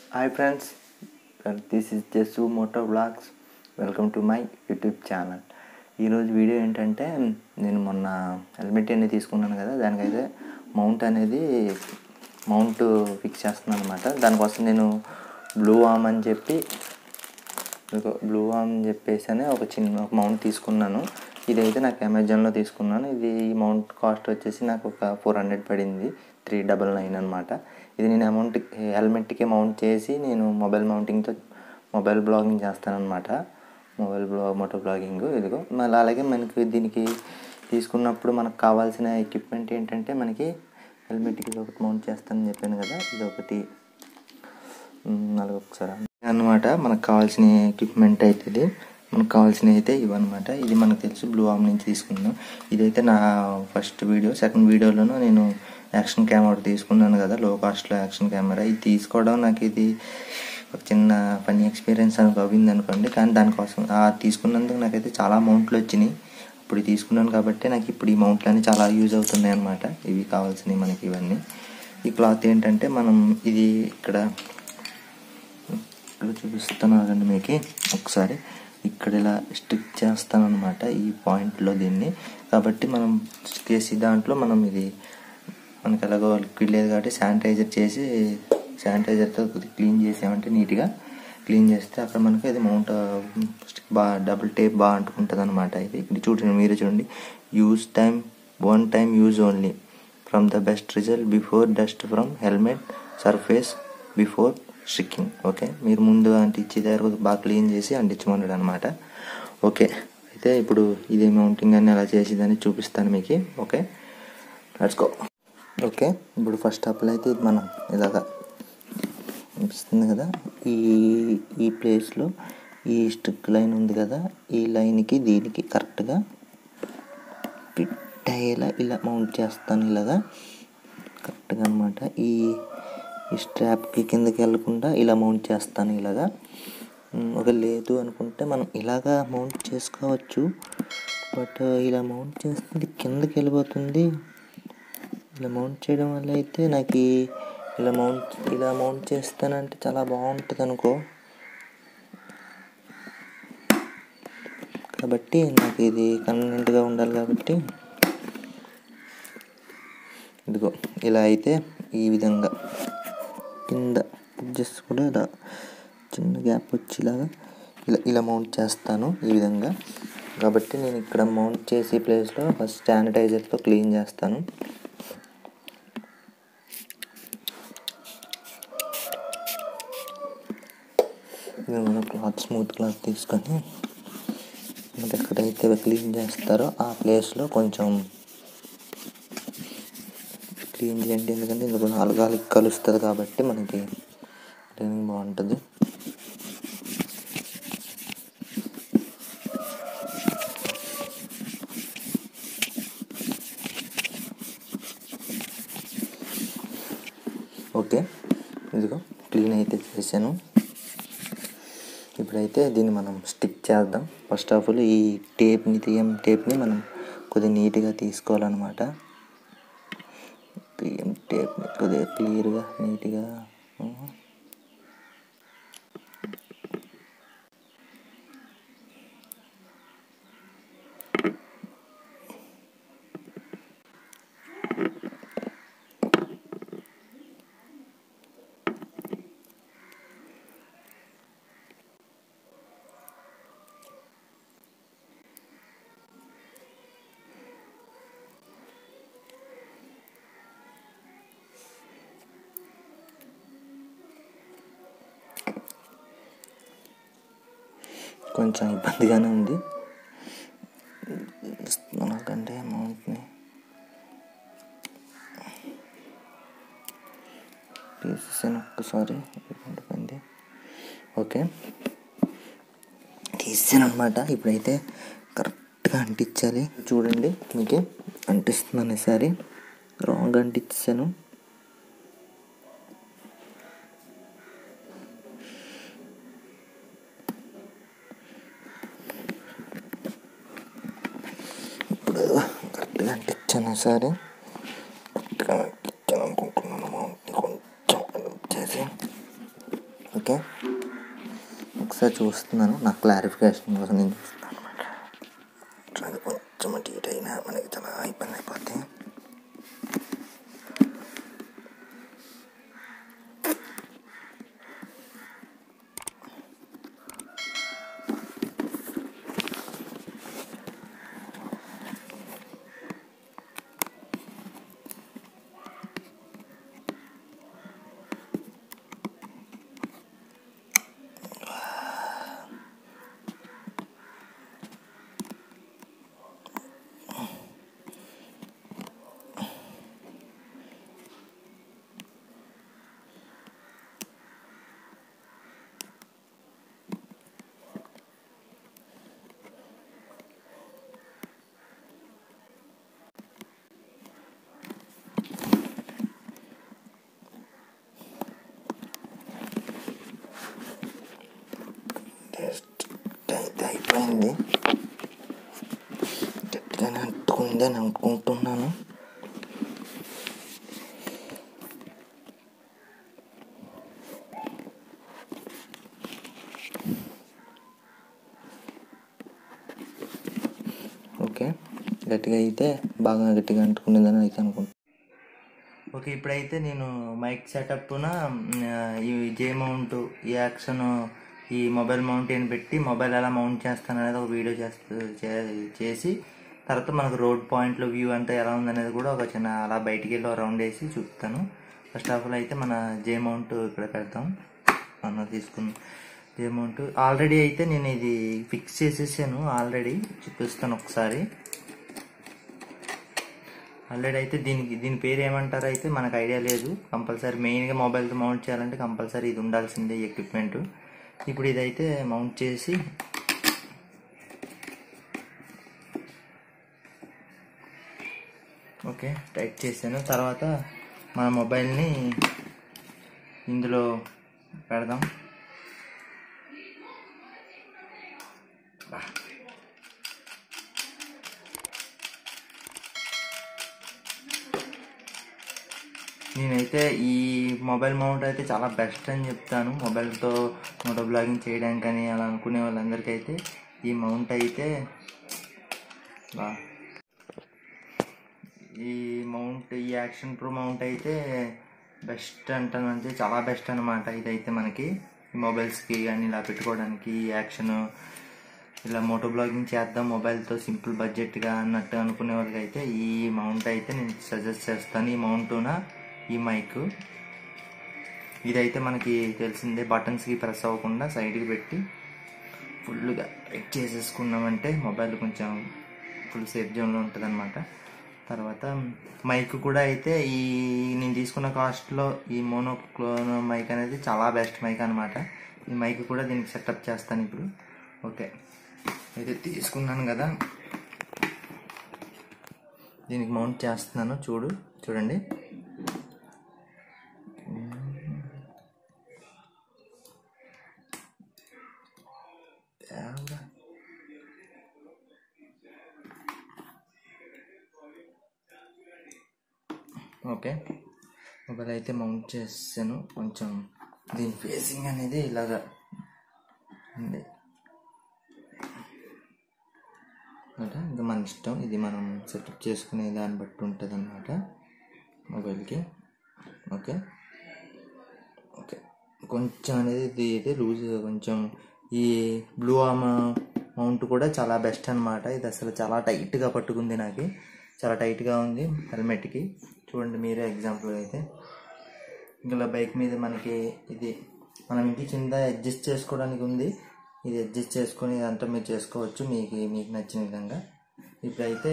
Hi friends this is Jassu moto vlogs welcome to my YouTube channel ఈరోజు video ఏంటంటే నేను మొన్న హెల్మెట్ అనేది తీసుకున్నాను కదా దానికైతే మౌంట్ అనేది మౌంట్ ఫిక్స్ చేస్తున్నాను అనమాట దానికోసం నేను బ్లూ ఆమ్ అని చెప్పి బ్లూ ఆమ్ అని చెప్పేసి అని ఒక చిన్న ఒక మౌంట్ తీసుకున్నాను ఇదైతే నాకు అమెజాన్లో తీసుకున్నాను ఇది ఈ మౌంట్ కాస్ట్ వచ్చేసి నాకు ఒక ఫోర్ హండ్రెడ్ పడింది త్రీ డబల్ నైన్ అనమాట ఇది నేను అమౌంట్ హెల్మెట్కి మౌంట్ చేసి నేను మొబైల్ మౌంటింగ్తో మొబైల్ బ్లాగింగ్ చేస్తానన్నమాట మొబైల్ బ్లాగ్ మోటో బ్లాగింగ్ ఇదిగో మళ్ళీ అలాగే మనకి దీనికి తీసుకున్నప్పుడు మనకు కావాల్సిన ఎక్విప్మెంట్ ఏంటంటే మనకి హెల్మెట్కి ఇది ఒకటి మౌంట్ చేస్తానని చెప్పాను కదా ఇది ఒకటి అలాగే ఒకసారి అనమాట మనకు కావాల్సిన ఎక్విప్మెంట్ అయితే ఇది మనకు కావాల్సినవి అయితే ఇవన్నమాట ఇది మనకు తెలుసు బ్లూ ఆమ్ నుంచి తీసుకున్నాను ఇదైతే నా ఫస్ట్ వీడియో సెకండ్ వీడియోలోనూ నేను యాక్షన్ కెమెరా తీసుకున్నాను కదా లో కాస్ట్లో యాక్షన్ కెమెరా ఇది తీసుకోవడం నాకు ఇది ఒక చిన్న ఫన్నీ ఎక్స్పీరియన్స్ అనుకో అయింది అనుకోండి కానీ దానికోసం ఆ తీసుకున్నందుకు నాకైతే చాలా అమౌంట్లు వచ్చినాయి ఇప్పుడు తీసుకున్నాను కాబట్టి నాకు ఇప్పుడు ఈ మౌంట్లు అన్నీ చాలా యూజ్ అవుతున్నాయి అనమాట ఇవి కావాల్సినవి మనకి ఇవన్నీ ఈ క్లాత్ ఏంటంటే మనం ఇది ఇక్కడ ఇక్కడ చూపిస్తున్నానండి మీకు ఒకసారి ఇక్కడ ఇలా స్టిక్ చేస్తాను అనమాట ఈ పాయింట్లో దీన్ని కాబట్టి మనం చేసి దాంట్లో మనం ఇది మనకి ఎలాగో లిక్విడ్ లేదు కాబట్టి శానిటైజర్ చేసి శానిటైజర్తో క్లీన్ చేసామంటే నీట్గా క్లీన్ చేస్తే అక్కడ మనకి అది మౌంట్ స్టిక్ బాగా డబుల్ టేప్ బాగా అంటుకుంటుంది అనమాట ఇది ఇక్కడ చూడండి మీరు చూడండి use time one time use only from the best result before dust from helmet surface before sticking okay మీరు ముందు అంటించి దగ్గర బాగా క్లీన్ చేసి అంటించమన్నాడు అనమాట ఓకే అయితే ఇప్పుడు ఇది మౌంటింగ్ అని ఎలా చేసేదని చూపిస్తాను మీకు ఓకే లెట్స్ గో ఓకే ఇప్పుడు ఫస్ట్ అప్లో అయితే ఇది మనం ఇలాగా అనిపిస్తుంది కదా ఈ ఈ ప్లేస్లో ఈ స్టిక్ లైన్ ఉంది కదా ఈ లైన్కి దీనికి కరెక్ట్గా ఫిట్ అయ్యేలా ఇలా మౌంట్ చేస్తాను ఇలాగా కరెక్ట్గా అనమాట ఈ ఈ స్ట్రాప్కి కిందకి వెళ్ళకుండా ఇలా మౌంట్ చేస్తాను ఇలాగా ఒక లేదు అనుకుంటే మనం ఇలాగా మౌంట్ చేసుకోవచ్చు బట్ ఇలా మౌంట్ చేస్తే కిందకి వెళ్ళిపోతుంది ఇలా మౌంట్ చేయడం వల్ల అయితే నాకు ఇలా మౌంట్ ఇలా మౌంట్ చేస్తానంటే చాలా బాగుంటుంది అనుకో కాబట్టి నాకు ఇది కన్వీనియంట్గా ఉండాలి కాబట్టి ఇదిగో ఇలా అయితే ఈ విధంగా కింద జస్ట్ కూడా ఇలా చిన్న గ్యాప్ వచ్చేలాగా ఇలా ఇలా మౌంట్ చేస్తాను ఈ విధంగా కాబట్టి నేను ఇక్కడ మౌంట్ చేసే ప్లేస్లో ఫస్ట్ శానిటైజర్తో క్లీన్ చేస్తాను మన క్లాత్ స్మూత్ క్లాత్ తీసుకొని మనకి ఎక్కడైతే క్లీన్ చేస్తారో ఆ ప్లేస్లో కొంచెం క్లీన్ చేయండి ఎందుకంటే ఇందులో నాలుగాలకి కలుస్తుంది కాబట్టి మనకి క్లీనింగ్ బాగుంటుంది ఓకే ఇదిగో క్లీన్ అయితే చేశాను ఇప్పుడైతే దీన్ని మనం స్టిక్ చేద్దాం ఫస్ట్ ఆఫ్ ఆల్ ఈ టేప్ని తీయం టేప్ని మనం కొద్దిగా నీట్గా తీసుకోవాలన్నమాట తీయం టేప్ని కొద్దిగా క్లియర్గా నీట్గా కొంచెం ఇబ్బందిగానే ఉంది మనకంటే అమౌంట్ని తీసేసాను ఒక్కసారి ఇబ్బంది ఓకే తీసాను అనమాట ఇప్పుడైతే కరెక్ట్గా అంటించాలి చూడండి మీకు అంటిస్తున్నాను ఈసారి రాంగ్ అంటించాను ఇప్పుడు కరెక్ట్గా అంటించాను ఈసారి కరెక్ట్గా అంటించాను అనుకుంటున్నాను కొంచెం చేసి ఓకే ఒకసారి చూస్తున్నాను నాకు క్లారిఫికేషన్ కోసం నేను చూస్తున్నాను అనమాట అది కొంచెం అటు ఇటు అయినా మనకి చాలా ఇబ్బంది అయిపోతుంది టెస్ట్ అయితే అయిపోయింది గట్టిగానే అంటుకుందని అనుకుంటున్నాను ఓకే గట్టిగా అయితే బాగా గట్టిగా అంటుకునేదని అయితే అనుకుంటున్నాను ఓకే ఇప్పుడైతే నేను మైక్ సెటప్న ఈ జే మౌంట్ ఈ యాక్షన్ ఈ మొబైల్ మౌంట్ అని పెట్టి మొబైల్ ఎలా మౌంట్ చేస్తాను అనేది ఒక వీడియో చేస్తూ చే- చేసి తర్వాత మనకు రోడ్ పాయింట్లో వ్యూ అంతా ఎలా ఉందనేది కూడా ఒక చిన్న అలా బయటికి వెళ్ళి రౌండ్ వేసి చూపుతాను ఫస్ట్ ఆఫ్ ఆల్ అయితే మన జే మౌంట్ ఇక్కడ పెడతాం మనం తీసుకుని జే మౌంట్ ఆల్రెడీ అయితే నేను ఇది ఫిక్స్ చేసేసాను ఆల్రెడీ చూపిస్తాను ఒకసారి ఆల్రెడీ అయితే దీనికి దీని పేరు ఏమంటారో అయితే మనకు ఐడియా లేదు కంపల్సరీ మెయిన్గా మొబైల్తో మౌంట్ చేయాలంటే కంపల్సరీ ఇది ఉండాల్సిందే ఎక్విప్మెంట్ ఇప్పుడు ఇదైతే మౌంట్ చేసి ఓకే టైట్ చేశాను తర్వాత మన మొబైల్ని ఇందులో పెడదాం నేనైతే ఈ మొబైల్ మౌంట్ అయితే చాలా బెస్ట్ అని చెప్తాను మొబైల్తో మోటో బ్లాగింగ్ చేయడానికి కానీ అలా అనుకునే వాళ్ళందరికీ అయితే ఈ మౌంట్ అయితే బా ఈ మౌంట్ ఈ యాక్షన్ ప్రో మౌంట్ అయితే బెస్ట్ అంటాను అంటే చాలా బెస్ట్ అనమాట ఇదైతే మనకి ఈ మొబైల్స్కి కానీ ఇలా పెట్టుకోవడానికి ఈ యాక్షన్ ఇలా మోటో బ్లాగింగ్ చేద్దాం మొబైల్తో సింపుల్ బడ్జెట్గా అన్నట్టు అనుకునే వాళ్ళకైతే ఈ మౌంట్ అయితే నేను సజెస్ట్ చేస్తాను ఈ మౌంటున ఈ మైక్ ఇదైతే మనకి తెలిసిందే బటన్స్కి ప్రెస్ అవ్వకుండా సైడ్కి పెట్టి ఫుల్గా టైట్ చేసేసుకున్నామంటే మొబైల్ కొంచెం ఫుల్ సేఫ్ జోన్లో ఉంటుంది అనమాట తర్వాత మైక్ కూడా అయితే ఈ నేను తీసుకున్న కాస్ట్లో ఈ మోనోక్లోన్ మైక్ అనేది చాలా బెస్ట్ మైక్ అనమాట ఈ మైక్ కూడా దీనికి సెటప్ చేస్తాను ఇప్పుడు ఓకే అయితే తీసుకున్నాను కదా దీనికి మౌంట్ చేస్తున్నాను చూడు చూడండి దేవుడా. ఓకే మొబైల్ అయితే మౌంట్ చేసాను కొంచెం దీని ఫేసింగ్ అనేది ఇలాగా ఉంది అంటే ఇంకా మన ఇష్టం ఇది మనం సెటప్ చేసుకునే దాన్ని బట్టి ఉంటుంది అనమాట మొబైల్కి ఓకే ఓకే కొంచెం అనేది ఇది అయితే లూజ్ కొంచెం ఈ బ్లూ ఆర్మ్ మౌంట్ కూడా చాలా బెస్ట్ అనమాట ఇది అసలు చాలా టైట్గా పట్టుకుంది నాకు చాలా టైట్గా ఉంది హెల్మెట్కి చూడండి మీరే ఎగ్జాంపుల్ అయితే ఇలా బైక్ మీద మనకి ఇది మనం ఇంటి కింద అడ్జస్ట్ చేసుకోవడానికి ఉంది ఇది అడ్జస్ట్ చేసుకొని ఇదంతా మీరు చేసుకోవచ్చు మీకు మీకు నచ్చిన విధంగా ఇప్పుడైతే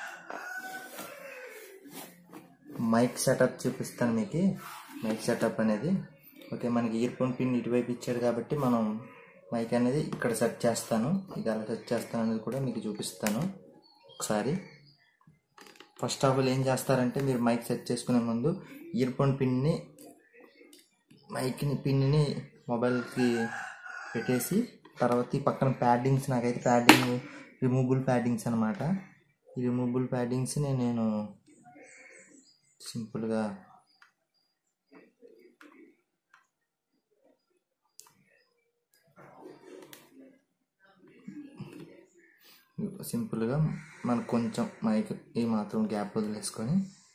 మైక్ సెటప్ చూపిస్తాను మీకు మైక్ సెటప్ అనేది ఓకే మనకి ఇయర్ ఫోన్ పిన్ ఇటువైపు ఇచ్చాడు కాబట్టి మనం మైక్ అనేది ఇక్కడ సెట్ చేస్తాను ఇది ఎలా సెట్ చేస్తాను అనేది కూడా మీకు చూపిస్తాను ఒకసారి ఫస్ట్ ఆఫ్ ఆల్ ఏం చేస్తారంటే మీరు మైక్ సెట్ చేసుకునే ముందు ఇయర్ ఫోన్ పిన్ని మైక్ని పిన్ని మొబైల్కి పెట్టేసి తర్వాత ఈ పక్కన ప్యాడింగ్స్ నాకైతే ప్యాడింగ్ రిమూవబుల్ ప్యాడింగ్స్ అనమాట ఈ రిమూవబుల్ ప్యాడింగ్స్ని నేను సింపుల్గా సింపుల్గా మనకు కొంచెం మైక్ ఈ మాత్రం గ్యాప్ వదిలేసుకొని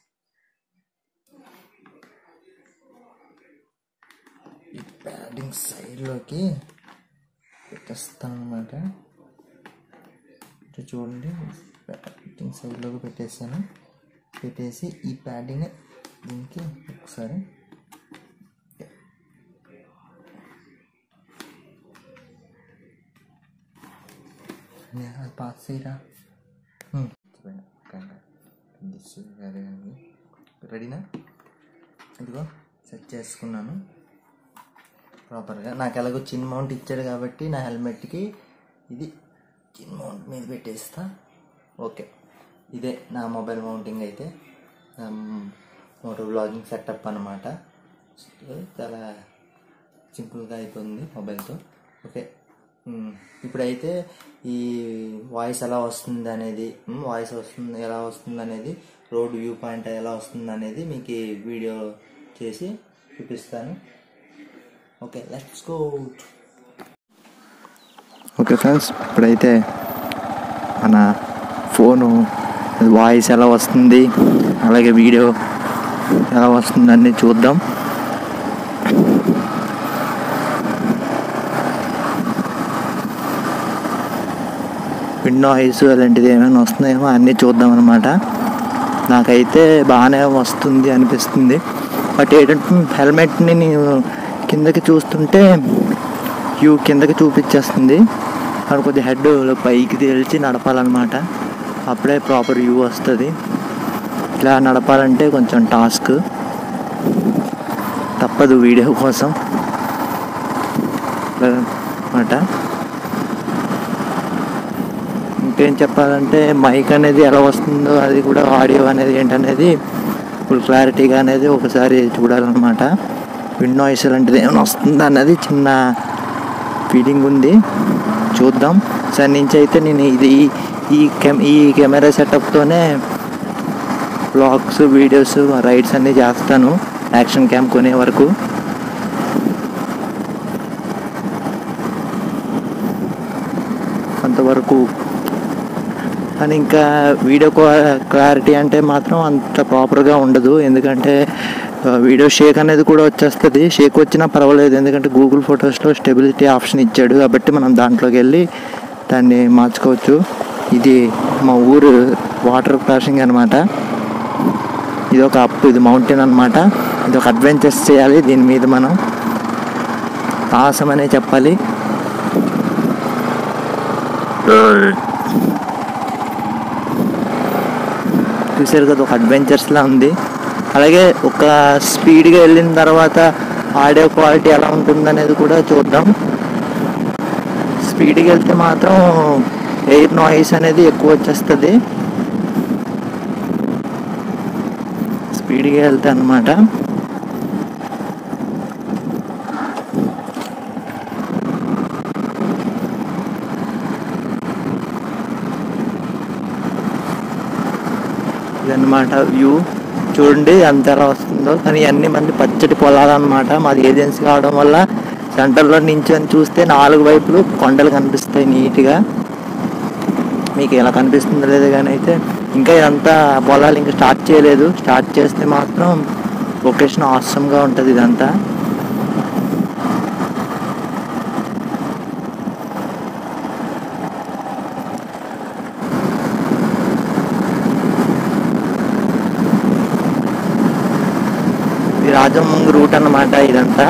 ఈ ప్యాడింగ్ సైడ్లోకి పెట్టేస్తాను అనమాట ఇటు చూడండి ప్యాడింగ్ సైడ్లోకి పెట్టేసాను పెట్టేసి ఈ ప్యాడింగ్ దీనికి ఒకసారి అది పాస్ చేయరా రెడీనా ఇదిగో సెట్ చేసుకున్నాను ప్రాపర్గా నాకు ఎలాగో చిన్న మౌంట్ ఇచ్చాడు కాబట్టి నా హెల్మెట్కి ఇది చిన్న మౌంట్ మీద పెట్టేస్తా ఓకే ఇదే నా మొబైల్ మౌంటింగ్ అయితే మోటో బ్లాగింగ్ సెటప్ అనమాట చాలా సింపుల్గా అయిపోయింది మొబైల్తో ఓకే మ్, ఇప్పుడైతే ఈ వాయిస్ ఎలా వస్తుంది అనేది మ్, వాయిస్ వస్తుంది ఎలా వస్తుంది అనేది రోడ్ వ్యూ పాయింట్ ఎలా వస్తుంది అనేది మీకు ఈ వీడియో చేసి చూపిస్తాను okay let's go okay friends ఇప్పుడైతే మన ఫోను వాయిస్ ఎలా వస్తుంది అలాగే వీడియో ఎలా వస్తుందని చూద్దాం విండ్ నాయిస్ అలాంటిది ఏమైనా వస్తున్నాయేమో అన్నీ చూద్దాం అనమాట నాకైతే బాగానే వస్తుంది అనిపిస్తుంది బట్ ఏంటంటే హెల్మెట్ని నేను కిందకి చూస్తుంటే వ్యూ కిందకి చూపించేస్తుంది అక్కడ కొద్దిగా హెడ్ పైకి తేల్చి నడపాలన్నమాట అప్పుడే ప్రాపర్ వ్యూ వస్తుంది ఇలా నడపాలంటే కొంచెం టాస్క్ తప్పదు వీడియో కోసం అనమాట ఇంకేం చెప్పాలంటే మైక్ అనేది ఎలా వస్తుందో అది కూడా ఆడియో అనేది ఏంటనేది ఫుల్ క్లారిటీగా అనేది ఒకసారి చూడాలన్నమాట విండ్ నాయిస్ లాంటిది ఏమైనా వస్తుందా అన్నది చిన్న ఫీలింగ్ ఉంది చూద్దాం సరే నుంచి అయితే నేను ఇది ఈ కెమ్ ఈ కెమెరా సెటప్తోనే బ్లాగ్స్ వీడియోస్ రైడ్స్ అన్నీ చేస్తాను యాక్షన్ క్యామ్ కొనే వరకు అంతవరకు కానీ ఇంకా వీడియో క్లారిటీ అంటే మాత్రం అంత ప్రాపర్గా ఉండదు ఎందుకంటే ఆ, వీడియో షేక్ అనేది కూడా వచ్చేస్తుంది షేక్ వచ్చినా పర్వాలేదు ఎందుకంటే గూగుల్ ఫొటోస్లో స్టెబిలిటీ ఆప్షన్ ఇచ్చాడు కాబట్టి మనం దాంట్లోకి వెళ్ళి దాన్ని మార్చుకోవచ్చు ఇది మా ఊరు వాటర్ క్రాసింగ్ అనమాట ఇది ఒక అప్ ఇది మౌంటైన్ అనమాట ఇది ఒక అడ్వెంచర్స్ చేయాలి దీని మీద మనం సాహసమనే చెప్పాలి చూసారు కదా ఒక అడ్వెంచర్స్లా ఉంది అలాగే ఒక స్పీడ్గా వెళ్ళిన తర్వాత ఆడియో క్వాలిటీ ఎలా ఉంటుందనేది కూడా చూద్దాం స్పీడ్గా వెళ్తే మాత్రం ఎయిర్ నాయిస్ అనేది ఎక్కువ వచ్చేస్తుంది స్పీడ్గా వెళ్తే అనమాట ఇదన్నమాట వ్యూ చూడండి అంత ఎలా వస్తుందో కానీ అన్ని మంది పచ్చటి పొలాలు అనమాట మాది ఏజెన్సీ కావడం వల్ల సెంటర్లో నించొని చూస్తే నాలుగు వైపులు కొండలు కనిపిస్తాయి నీట్గా మీకు ఎలా కనిపిస్తుందో లేదో కానీ అయితే ఇంకా ఇదంతా పొలాలు ఇంకా స్టార్ట్ చేయలేదు స్టార్ట్ చేస్తే మాత్రం లొకేషన్ ఆసమ్గా ఉంటుంది ఇదంతా ఇది రాజమంగ్ రూట్ అన్నమాట ఇదంతా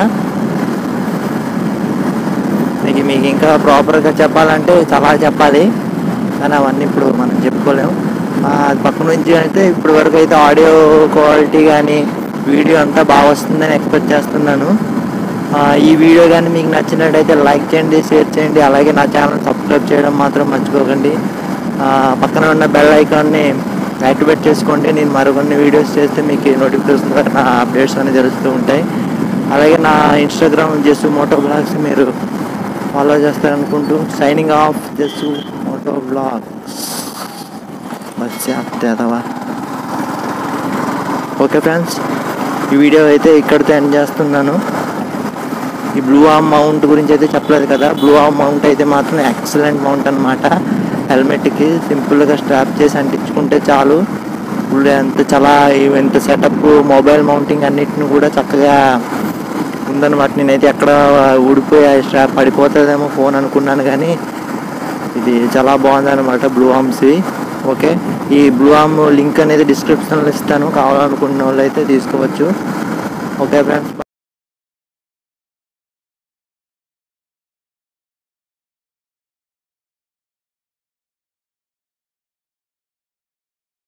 మీకు మీకు ఇంకా ప్రాపర్గా చెప్పాలంటే చాలా చెప్పాలి కానీ అవన్నీ ఇప్పుడు మనం చెప్పుకోలేము ఆ, అది పక్క నుంచి అయితే ఇప్పుడు వరకు అయితే ఆడియో క్వాలిటీ కానీ వీడియో అంతా బాగా వస్తుందని ఎక్స్పెక్ట్ చేస్తున్నాను ఆ, ఈ వీడియో కానీ మీకు నచ్చినట్టయితే లైక్ చేయండి షేర్ చేయండి అలాగే నా ఛానల్ సబ్స్క్రైబ్ చేయడం మాత్రం మర్చిపోకండి ఆ, పక్కన ఉన్న బెల్ ఐకాన్ని యాక్టివేట్ చేసుకోండి నేను మరికొన్ని వీడియోస్ చేస్తే మీకు నోటిఫికేషన్ ద్వారా నా అప్డేట్స్ అనేవి తెలుస్తూ ఉంటాయి అలాగే నా ఇన్స్టాగ్రామ్ జస్సు మోటో బ్లాగ్స్ మీరు ఫాలో చేస్తారనుకుంటూ signing off Jassu moto vlogs వచ్చేదేవా ఓకే ఫ్రెండ్స్ ఈ వీడియో అయితే ఇక్కడితో ఎండ్ చేస్తున్నాను ఈ బ్లూ ఆర్మ్ మౌంట్ గురించి అయితే చెప్పలేదు కదా బ్లూ ఆర్మ్ మౌంట్ అయితే మాత్రం ఎక్సలెంట్ మౌంట్ అనమాట హెల్మెట్కి సింపుల్గా స్ట్రాప్ చేసి అంటించుకుంటే చాలు ఇప్పుడు ఎంత చాలా ఇంత సెటప్ మొబైల్ మౌంటింగ్ అన్నిటిని కూడా చక్కగా ఉందన్నమాట నేనైతే ఎక్కడ ఊడిపోయి స్ట్రాప్ పడిపోతుందేమో ఫోన్ అనుకున్నాను కానీ ఇది చాలా బాగుందన్నమాట బ్లూ హామ్స్వి ఓకే ఈ బ్లూ హామ్ లింక్ అనేది డిస్క్రిప్షన్లో ఇస్తాను కావాలనుకున్న వాళ్ళు అయితే తీసుకోవచ్చు ఓకే ఫ్రెండ్స్